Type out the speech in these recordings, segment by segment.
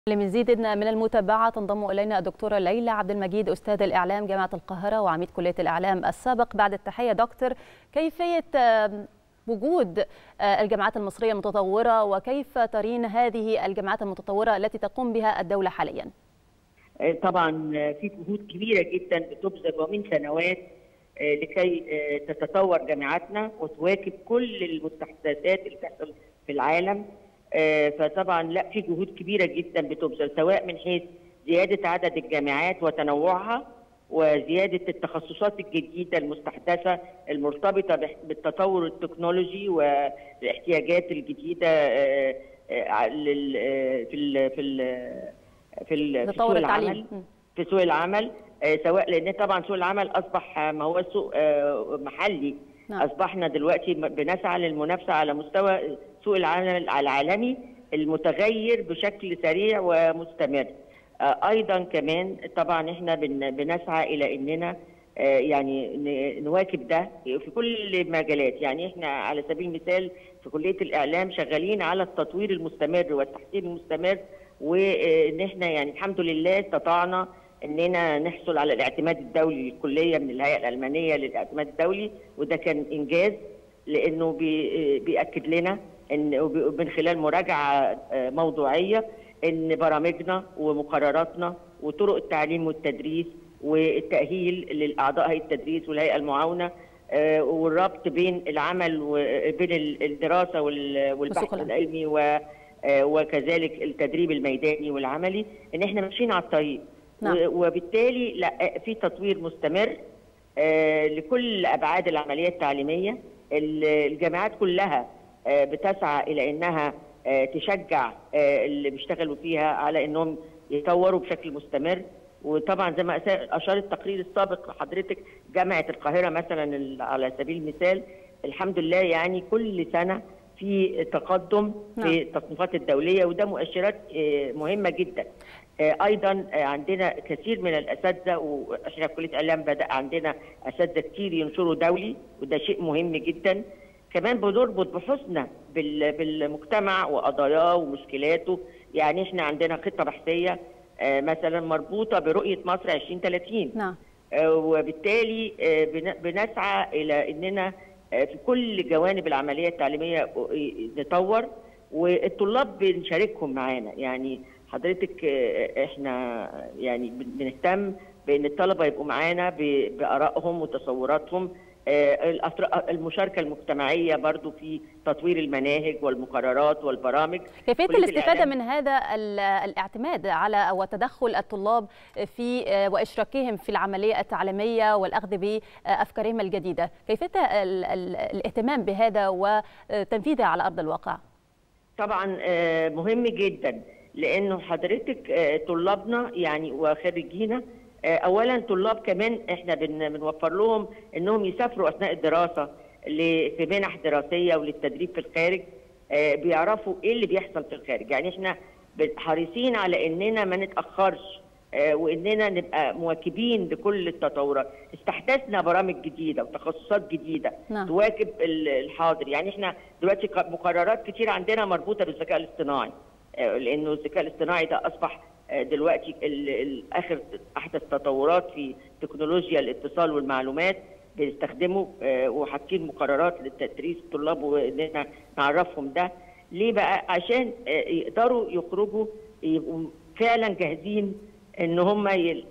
لمزيد من المتابعة تنضم إلينا الدكتورة ليلى عبد المجيد أستاذ الإعلام جامعة القاهرة وعميد كلية الإعلام السابق بعد التحية دكتور كيفية وجود الجامعات المصرية المتطورة وكيف ترين هذه الجامعات المتطورة التي تقوم بها الدولة حاليا طبعا في جهود كبيرة جدا بتبذل ومن سنوات لكي تتطور جامعاتنا وتواكب كل المستحدثات اللي بتحصل في العالم فطبعا لا في جهود كبيره جدا بتبذل سواء من حيث زياده عدد الجامعات وتنوعها وزياده التخصصات الجديده المستحدثه المرتبطه بالتطور التكنولوجي والاحتياجات الجديده في ال في ال في ال في سوق العمل في سوق العمل سواء لان طبعا سوق العمل اصبح ما هو سوق محلي نعم. اصبحنا دلوقتي بنسعى للمنافسه على مستوى سوق العمل العالمي المتغير بشكل سريع ومستمر ايضا كمان طبعا احنا بنسعى الى اننا يعني نواكب ده في كل المجالات يعني احنا على سبيل المثال في كليه الاعلام شغالين على التطوير المستمر والتحسين المستمر وان احنا يعني الحمد لله استطعنا اننا نحصل على الاعتماد الدولي للكليه من الهيئه الالمانيه للاعتماد الدولي وده كان انجاز لانه بي بياكد لنا ان من خلال مراجعه موضوعيه ان برامجنا ومقرراتنا وطرق التعليم والتدريس والتاهيل للاعضاء هيئه التدريس والهيئه المعاونه والربط بين العمل وبين الدراسه والبحث العلمي وكذلك التدريب الميداني والعملي ان احنا ماشيين على الطريق نعم. وبالتالي لا في تطوير مستمر لكل ابعاد العمليه التعليميه الجامعات كلها بتسعى الى انها تشجع اللي بيشتغلوا فيها على انهم يطوروا بشكل مستمر وطبعا زي ما اشار التقرير السابق لحضرتك جامعه القاهره مثلا على سبيل المثال الحمد لله يعني كل سنه في تقدم في التصنيفات الدوليه وده مؤشرات مهمه جدا ايضا عندنا كثير من الاساتذه واحنا في كليه اعلام بدا عندنا اساتذه كتير ينشروا دولي وده شيء مهم جدا كمان بنربط بحوثنا بالمجتمع وقضاياه ومشكلاته يعني احنا عندنا خطه بحثيه مثلا مربوطه برؤيه مصر 2030 نعم وبالتالي بنسعى الى اننا في كل جوانب العمليه التعليميه نطور والطلاب بنشاركهم معانا يعني حضرتك احنا يعني بنهتم بان الطلبه يبقوا معانا بارائهم وتصوراتهم المشاركه المجتمعيه برضو في تطوير المناهج والمقررات والبرامج كيفيه الاستفاده من هذا الاعتماد على وتدخل الطلاب في واشراكهم في العمليه التعليميه والاخذ بافكارهم الجديده كيفيه الاهتمام بهذا وتنفيذه على ارض الواقع طبعا مهم جدا لانه حضرتك طلابنا يعني وخريجينا اولا طلاب كمان احنا بنوفر لهم انهم يسافروا اثناء الدراسه في منح دراسيه وللتدريب في الخارج بيعرفوا ايه اللي بيحصل في الخارج يعني احنا حريصين على اننا ما نتاخرش واننا نبقى مواكبين لكل التطورات استحدثنا برامج جديده وتخصصات جديده نعم. تواكب الحاضر يعني احنا دلوقتي مقررات كتير عندنا مربوطه بالذكاء الاصطناعي لانه الذكاء الاصطناعي ده اصبح دلوقتي اخر احدث تطورات في تكنولوجيا الاتصال والمعلومات بنستخدمه وحاطين مقررات لتدريس الطلاب واننا نعرفهم ده ليه بقى عشان يقدروا يخرجوا يبقوا فعلا جاهزين ان هم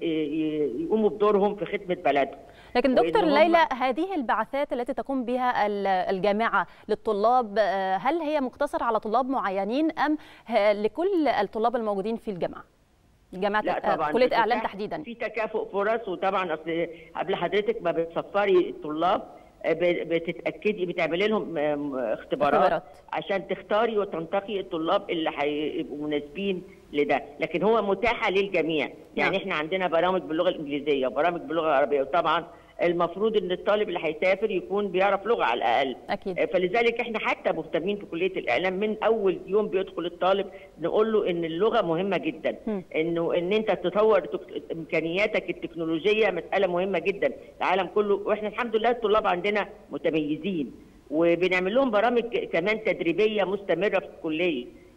يقوموا بدورهم في خدمه بلدهم لكن دكتور ليلى هذه البعثات التي تقوم بها الجامعه للطلاب هل هي مقتصره على طلاب معينين ام لكل الطلاب الموجودين في الجامعه؟ جامعه كليه اعلام تحديدا في تكافؤ فرص وطبعا اصل قبل حضرتك ما بتصفري الطلاب بتتاكدي بتعملي لهم اختبارات, اختبارات عشان تختاري وتنتقي الطلاب اللي هيبقوا مناسبين لده لكن هو متاحه للجميع يعني نعم. احنا عندنا برامج باللغه الانجليزيه وبرامج باللغه العربيه وطبعا المفروض ان الطالب اللي هيسافر يكون بيعرف لغه على الاقل أكيد. فلذلك احنا حتى مهتمين في كليه الاعلام من اول يوم بيدخل الطالب نقول له ان اللغه مهمه جدا م. انه ان انت تطور امكانياتك التكنولوجيه مساله مهمه جدا العالم كله واحنا الحمد لله الطلاب عندنا متميزين وبنعمل لهم برامج كمان تدريبيه مستمره في الكليه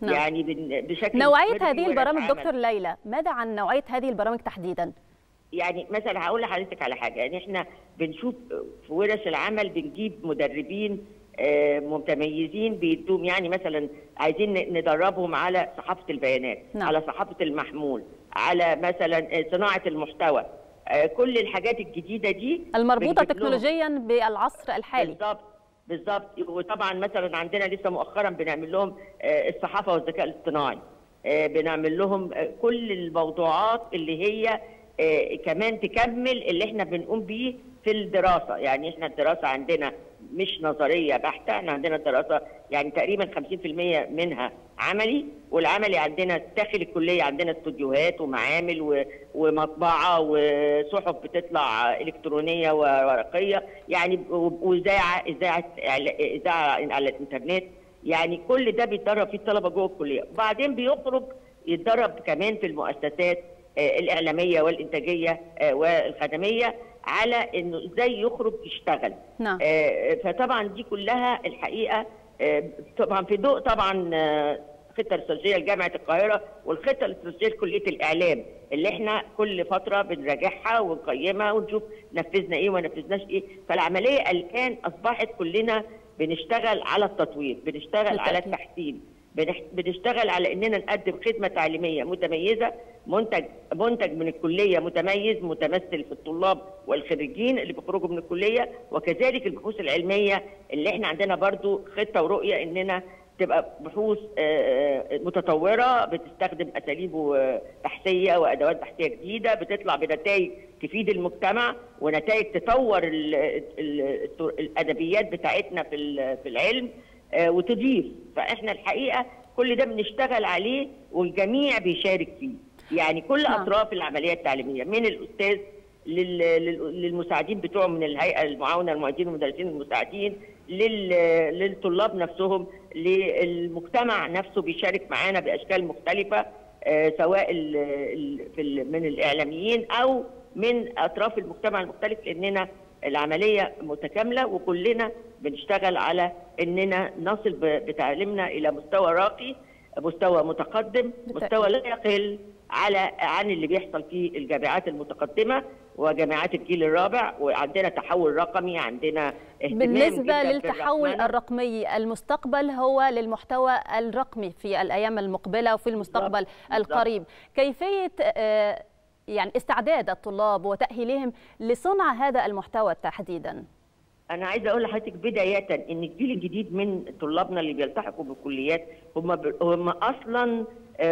نعم. يعني بشكل نوعيه هذه البرامج دكتور ليلى ماذا عن نوعيه هذه البرامج تحديدا يعني مثلا هقول لحضرتك على حاجه يعني احنا بنشوف في ورش العمل بنجيب مدربين متميزين بيدوم يعني مثلا عايزين ندربهم على صحافه البيانات نعم. على صحافه المحمول على مثلا صناعه المحتوى كل الحاجات الجديده دي المربوطه تكنولوجيا بالعصر الحالي بالظبط بالظبط وطبعا مثلا عندنا لسه مؤخرا بنعمل لهم الصحافه والذكاء الاصطناعي بنعمل لهم كل الموضوعات اللي هي كمان تكمل اللي احنا بنقوم بيه في الدراسه يعني احنا الدراسه عندنا مش نظريه بحته احنا عندنا الدراسه يعني تقريبا 50% منها عملي والعملي عندنا داخل الكليه عندنا استوديوهات ومعامل ومطبعه وصحف بتطلع الكترونيه وورقيه يعني واذاعه اذاعه اذاعه على الانترنت يعني كل ده بيتدرب فيه الطلبه جوه الكليه وبعدين بيخرج يتدرب كمان في المؤسسات الاعلاميه والانتاجيه والخدميه على انه ازاي يخرج يشتغل نعم. فطبعا دي كلها الحقيقه طبعا في ضوء طبعا الخطه الاستراتيجيه لجامعه القاهره والخطه الاستراتيجيه لكليه الاعلام اللي احنا كل فتره بنراجعها ونقيمها ونشوف نفذنا ايه وما نفذناش ايه فالعمليه الان اصبحت كلنا بنشتغل على التطوير بنشتغل بالتأكيد. على التحسين بنشتغل على اننا نقدم خدمه تعليميه متميزه منتج منتج من الكليه متميز متمثل في الطلاب والخريجين اللي بيخرجوا من الكليه وكذلك البحوث العلميه اللي احنا عندنا برضو خطه ورؤيه اننا تبقى بحوث متطوره بتستخدم اساليب بحثيه وادوات بحثيه جديده بتطلع بنتائج تفيد المجتمع ونتائج تطور الادبيات بتاعتنا في في العلم وتضيف فاحنا الحقيقه كل ده بنشتغل عليه والجميع بيشارك فيه يعني كل نعم. اطراف العمليه التعليميه من الاستاذ للمساعدين بتوعه من الهيئه المعاونه المعيدين والمدرسين المساعدين للطلاب نفسهم للمجتمع نفسه بيشارك معانا باشكال مختلفه سواء في من الاعلاميين او من اطراف المجتمع المختلف لاننا العمليه متكامله وكلنا بنشتغل على اننا نصل بتعليمنا الى مستوى راقي مستوى متقدم مستوى لا يقل على عن اللي بيحصل في الجامعات المتقدمه وجامعات الجيل الرابع وعندنا تحول رقمي عندنا بالنسبه للتحول الرقمي المستقبل هو للمحتوى الرقمي في الايام المقبله وفي المستقبل بالضبط. القريب كيفيه يعني استعداد الطلاب وتاهيلهم لصنع هذا المحتوى تحديدا انا عايزه اقول لحضرتك بدايه ان الجيل الجديد من طلابنا اللي بيلتحقوا بالكليات هم ب... هم اصلا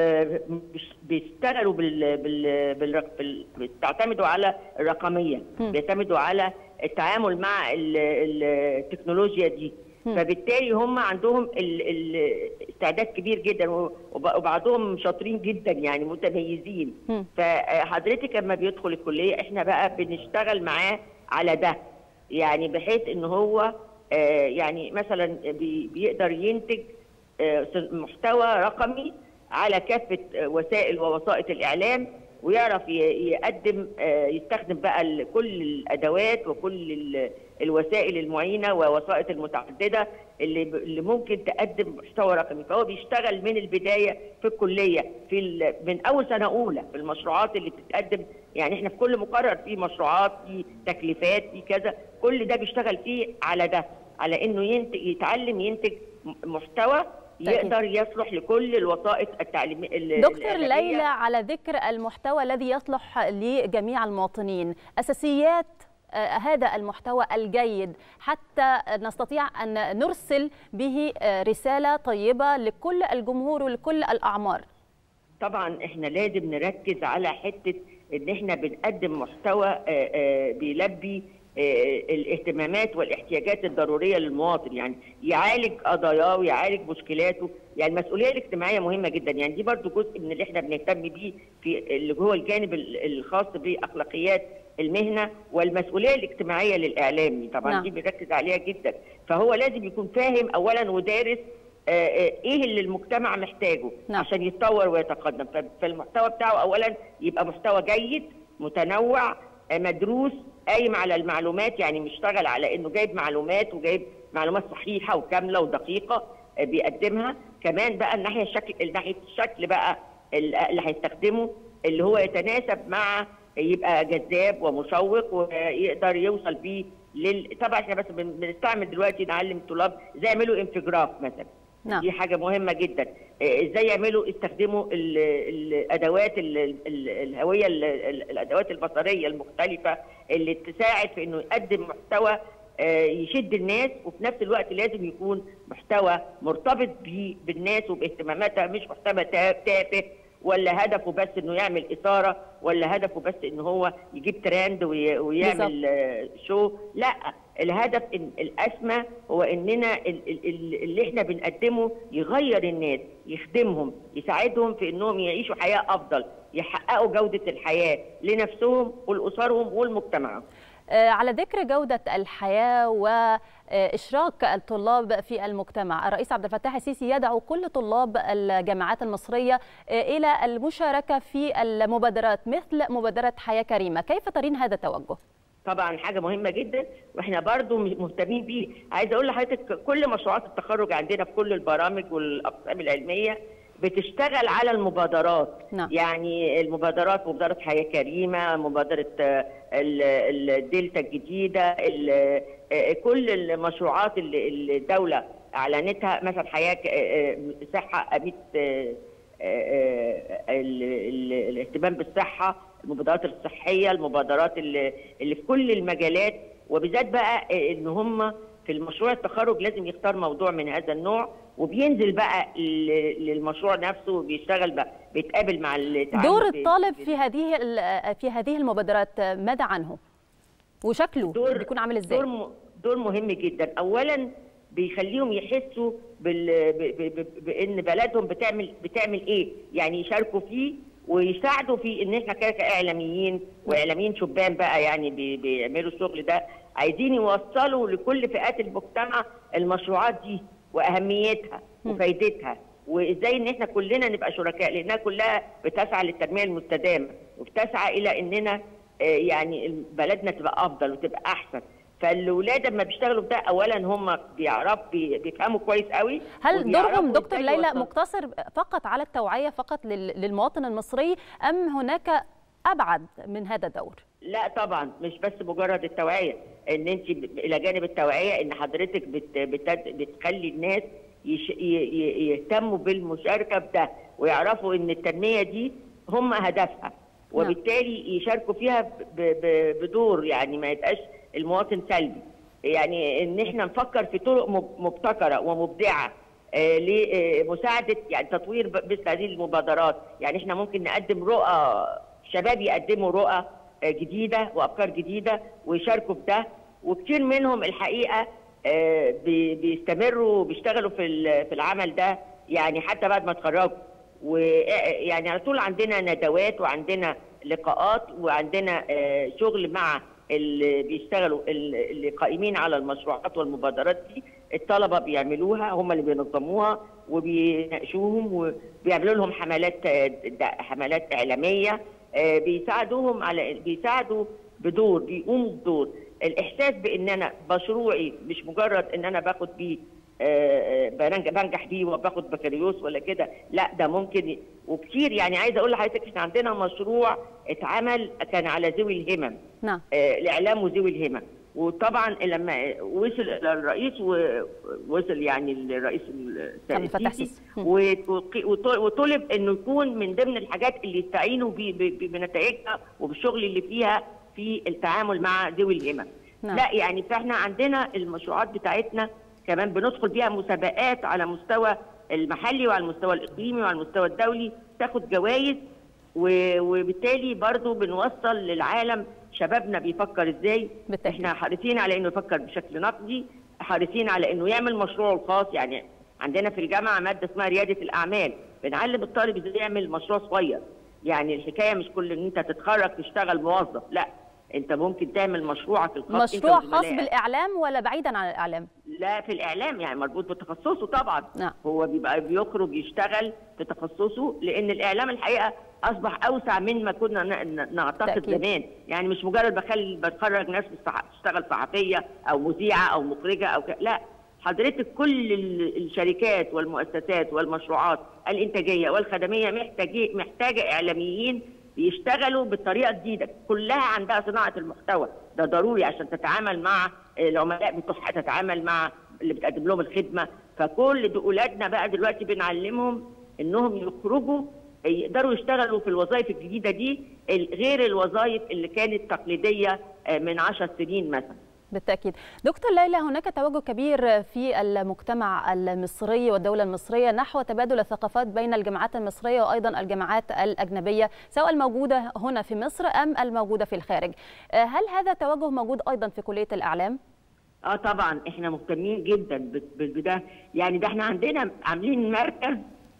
بيشتغلوا بال... بال... بال... بال... بيعتمدوا على الرقميه م. بيعتمدوا على التعامل مع التكنولوجيا دي م. فبالتالي هم عندهم استعداد كبير جدا وبعضهم شاطرين جدا يعني متميزين م. فحضرتك لما بيدخل الكليه احنا بقى بنشتغل معاه على ده يعني بحيث ان هو يعني مثلا بيقدر ينتج محتوى رقمي على كافه وسائل ووسائط الاعلام ويعرف يقدم يستخدم بقى كل الادوات وكل الوسائل المعينه ووسائط المتعدده اللي اللي ممكن تقدم محتوى رقمي فهو بيشتغل من البدايه في الكليه في من اول سنه اولى في المشروعات اللي بتتقدم يعني احنا في كل مقرر في مشروعات في تكليفات في كذا كل ده بيشتغل فيه على ده على انه ينتج يتعلم ينتج محتوى يقدر يصلح لكل الوسائط التعليميه دكتور ليلى على ذكر المحتوى الذي يصلح لجميع المواطنين اساسيات هذا المحتوى الجيد حتى نستطيع ان نرسل به رساله طيبه لكل الجمهور ولكل الاعمار طبعا احنا لازم نركز على حته ان احنا بنقدم محتوى بيلبي الاهتمامات والاحتياجات الضروريه للمواطن يعني يعالج قضاياه ويعالج مشكلاته يعني المسؤوليه الاجتماعيه مهمه جدا يعني دي برضو جزء من اللي احنا بنهتم بيه في اللي هو الجانب الخاص باخلاقيات المهنه والمسؤوليه الاجتماعيه للاعلامي طبعا نعم. دي بنركز عليها جدا فهو لازم يكون فاهم اولا ودارس ايه اللي المجتمع محتاجه نعم. عشان يتطور ويتقدم فالمحتوى بتاعه اولا يبقى محتوى جيد متنوع مدروس قايم على المعلومات يعني مشتغل على انه جايب معلومات وجايب معلومات صحيحه وكامله ودقيقه بيقدمها كمان بقى الناحيه الشكل ناحيه الشكل بقى اللي هيستخدمه اللي هو يتناسب مع يبقى جذاب ومشوق ويقدر يوصل بيه لل... طبعا احنا بس بنستعمل دلوقتي نعلم الطلاب ازاي يعملوا انفجراف مثلا نعم. دي حاجه مهمه جدا ازاي يعملوا يستخدموا ال... الادوات ال... ال... الهويه ال... الادوات البصريه المختلفه اللي تساعد في انه يقدم محتوى يشد الناس وفي نفس الوقت لازم يكون محتوى مرتبط بالناس وباهتماماتها مش محتوى تافه ولا هدفه بس انه يعمل اثاره ولا هدفه بس ان هو يجيب ترند ويعمل بالزبط. شو لا الهدف إن الاسمى هو اننا اللي احنا بنقدمه يغير الناس يخدمهم يساعدهم في انهم يعيشوا حياه افضل يحققوا جوده الحياه لنفسهم ولاسرهم ولمجتمعهم على ذكر جودة الحياة وإشراك الطلاب في المجتمع الرئيس عبد الفتاح السيسي يدعو كل طلاب الجامعات المصرية إلى المشاركة في المبادرات مثل مبادرة حياة كريمة كيف ترين هذا التوجه؟ طبعا حاجه مهمه جدا واحنا برضو مهتمين بيه عايزه اقول لحضرتك كل مشروعات التخرج عندنا في كل البرامج والاقسام العلميه بتشتغل على المبادرات نعم. يعني المبادرات مبادره حياه كريمه مبادره الدلتا الجديده كل المشروعات اللي الدوله اعلنتها مثلا حياه صحه 100 الاهتمام بالصحه المبادرات الصحيه المبادرات اللي, اللي في كل المجالات وبالذات بقى ان هم في المشروع التخرج لازم يختار موضوع من هذا النوع وبينزل بقى للمشروع نفسه وبيشتغل بقى بيتقابل مع دور الطالب في هذه في هذه المبادرات ماذا عنه؟ وشكله دور بيكون عامل ازاي؟ دور دور مهم جدا، اولا بيخليهم يحسوا بال... ب... ب... بان بلدهم بتعمل بتعمل ايه؟ يعني يشاركوا فيه ويساعدوا في ان احنا كده كاعلاميين واعلاميين شبان بقى يعني بي... بيعملوا الشغل ده عايزين يوصلوا لكل فئات المجتمع المشروعات دي واهميتها وفائدتها وازاي ان احنا كلنا نبقى شركاء لانها كلها بتسعى للتنميه المستدامه وبتسعى الى اننا يعني بلدنا تبقى افضل وتبقى احسن فالاولاد لما بيشتغلوا في ده اولا هم بيعرفوا بيفهموا كويس قوي هل دورهم دكتور ليلى مقتصر فقط على التوعيه فقط للمواطن المصري ام هناك ابعد من هذا الدور؟ لا طبعا مش بس مجرد التوعيه ان انت الى جانب التوعيه ان حضرتك بت بت بتخلي الناس يش يهتموا بالمشاركه في ده ويعرفوا ان التنميه دي هم هدفها وبالتالي يشاركوا فيها بدور يعني ما يبقاش المواطن سلبي يعني ان احنا نفكر في طرق مبتكره ومبدعه لمساعده يعني تطوير مثل هذه المبادرات يعني احنا ممكن نقدم رؤى شباب يقدموا رؤى جديده وافكار جديده ويشاركوا في ده وكثير منهم الحقيقه بيستمروا وبيشتغلوا في في العمل ده يعني حتى بعد ما اتخرجوا ويعني على طول عندنا ندوات وعندنا لقاءات وعندنا شغل مع اللي بيشتغلوا اللي قائمين على المشروعات والمبادرات دي الطلبه بيعملوها هم اللي بينظموها وبيناقشوهم وبيعملوا لهم حملات حملات اعلاميه بيساعدوهم على بيساعدوا بدور بيقوموا بدور الاحساس بان انا مشروعي مش مجرد ان انا باخد بيه بنجح بيه وباخد بكالوريوس ولا كده لا ده ممكن وكتير يعني عايزه اقول لحضرتك احنا عندنا مشروع اتعمل كان على ذوي الهمم نعم آه الاعلام وذوي الهمم وطبعا لما وصل الرئيس ووصل يعني الرئيس السيسي وطلب انه يكون من ضمن الحاجات اللي يستعينوا بنتائجها وبالشغل اللي فيها في التعامل مع ذوي الهمم نعم. لا يعني فاحنا عندنا المشروعات بتاعتنا كمان بندخل بيها مسابقات على مستوى المحلي وعلى المستوى الاقليمي وعلى المستوى الدولي تاخد جوائز وبالتالي برضو بنوصل للعالم شبابنا بيفكر ازاي بالتأكيد. احنا حريصين على انه يفكر بشكل نقدي حريصين على انه يعمل مشروعه الخاص يعني عندنا في الجامعه ماده اسمها رياده الاعمال بنعلم الطالب ازاي يعمل مشروع صغير يعني الحكايه مش كل ان انت تتخرج تشتغل موظف لا انت ممكن تعمل مشروعك الخاص مشروع خاص بالاعلام ولا بعيدا عن الاعلام لا في الاعلام يعني مربوط بتخصصه طبعا نعم. هو بيبقى بيخرج يشتغل في تخصصه لان الاعلام الحقيقه اصبح اوسع من ما كنا نعتقد تأكيد. زمان يعني مش مجرد بخلي بتخرج ناس تشتغل صحفيه او مذيعه او مخرجه او ك... لا حضرتك كل الشركات والمؤسسات والمشروعات الانتاجيه والخدميه محتاجه محتاجه اعلاميين يشتغلوا بالطريقه الجديده كلها عندها صناعه المحتوى ده ضروري عشان تتعامل مع العملاء بتوعها تتعامل مع اللي بتقدم لهم الخدمه فكل اولادنا بقى دلوقتي بنعلمهم انهم يخرجوا يقدروا يشتغلوا في الوظائف الجديده دي غير الوظائف اللي كانت تقليديه من 10 سنين مثلا بالتأكيد دكتور ليلى هناك توجه كبير في المجتمع المصري والدولة المصرية نحو تبادل الثقافات بين الجامعات المصرية وأيضا الجامعات الأجنبية سواء الموجودة هنا في مصر أم الموجودة في الخارج هل هذا التوجه موجود أيضا في كلية الإعلام؟ اه طبعا احنا مهتمين جدا بده يعني ده احنا عندنا عاملين مركز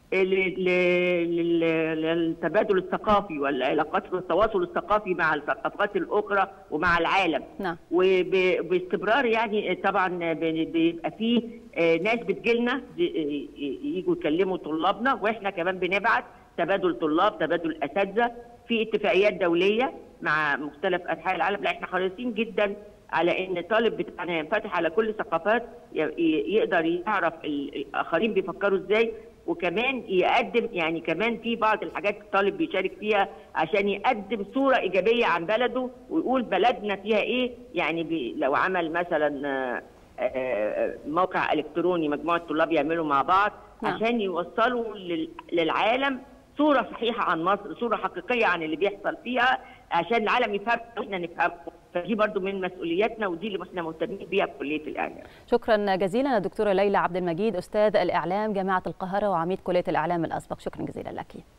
للتبادل الثقافي والعلاقات والتواصل الثقافي مع الثقافات الاخرى ومع العالم نعم وباستمرار يعني طبعا بيبقى فيه ناس بتجيلنا يجوا يكلموا طلابنا واحنا كمان بنبعت تبادل طلاب تبادل اساتذه في اتفاقيات دوليه مع مختلف انحاء العالم لا احنا حريصين جدا على ان الطالب بتاعنا ينفتح على كل الثقافات يقدر يعرف الاخرين بيفكروا ازاي وكمان يقدم يعني كمان في بعض الحاجات الطالب بيشارك فيها عشان يقدم صوره ايجابيه عن بلده ويقول بلدنا فيها ايه يعني بي لو عمل مثلا موقع الكتروني مجموعه طلاب يعملوا مع بعض نعم. عشان يوصلوا للعالم صوره صحيحه عن مصر صوره حقيقيه عن اللي بيحصل فيها عشان العالم يفهم واحنا نفهم فدي برضو من مسؤولياتنا ودي اللي احنا مهتمين بيها في كليه الاعلام. شكرا جزيلا الدكتوره ليلى عبد المجيد استاذ الاعلام جامعه القاهره وعميد كليه الاعلام الاسبق شكرا جزيلا لك.